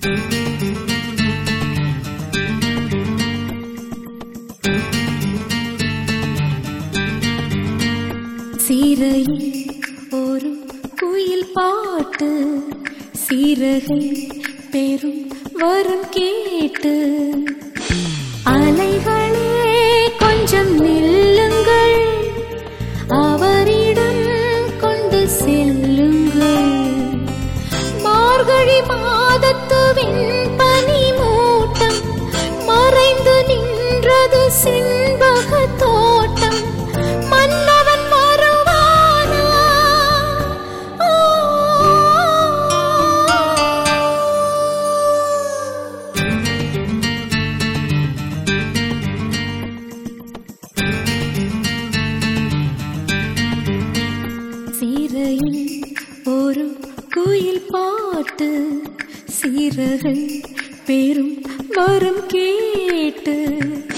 சீரையில் ஒரு குயில் பாட்டு சீரகை பெரும் வரும் கேட்டு அலைகளே கொஞ்சம் நில்லுங்கள் அவரிடம் கொண்டு செல்லுங்கள் மார்கழி மாதத்து வெண்பனி மூட்டம் மறைந்து நின்றது செண்பக தோட்டம் மன்னவன் மறுவானா ஆ. சீரையில் ஒரு குயில் பாட்டு சீரகை பெரும் வரும் கேட்டு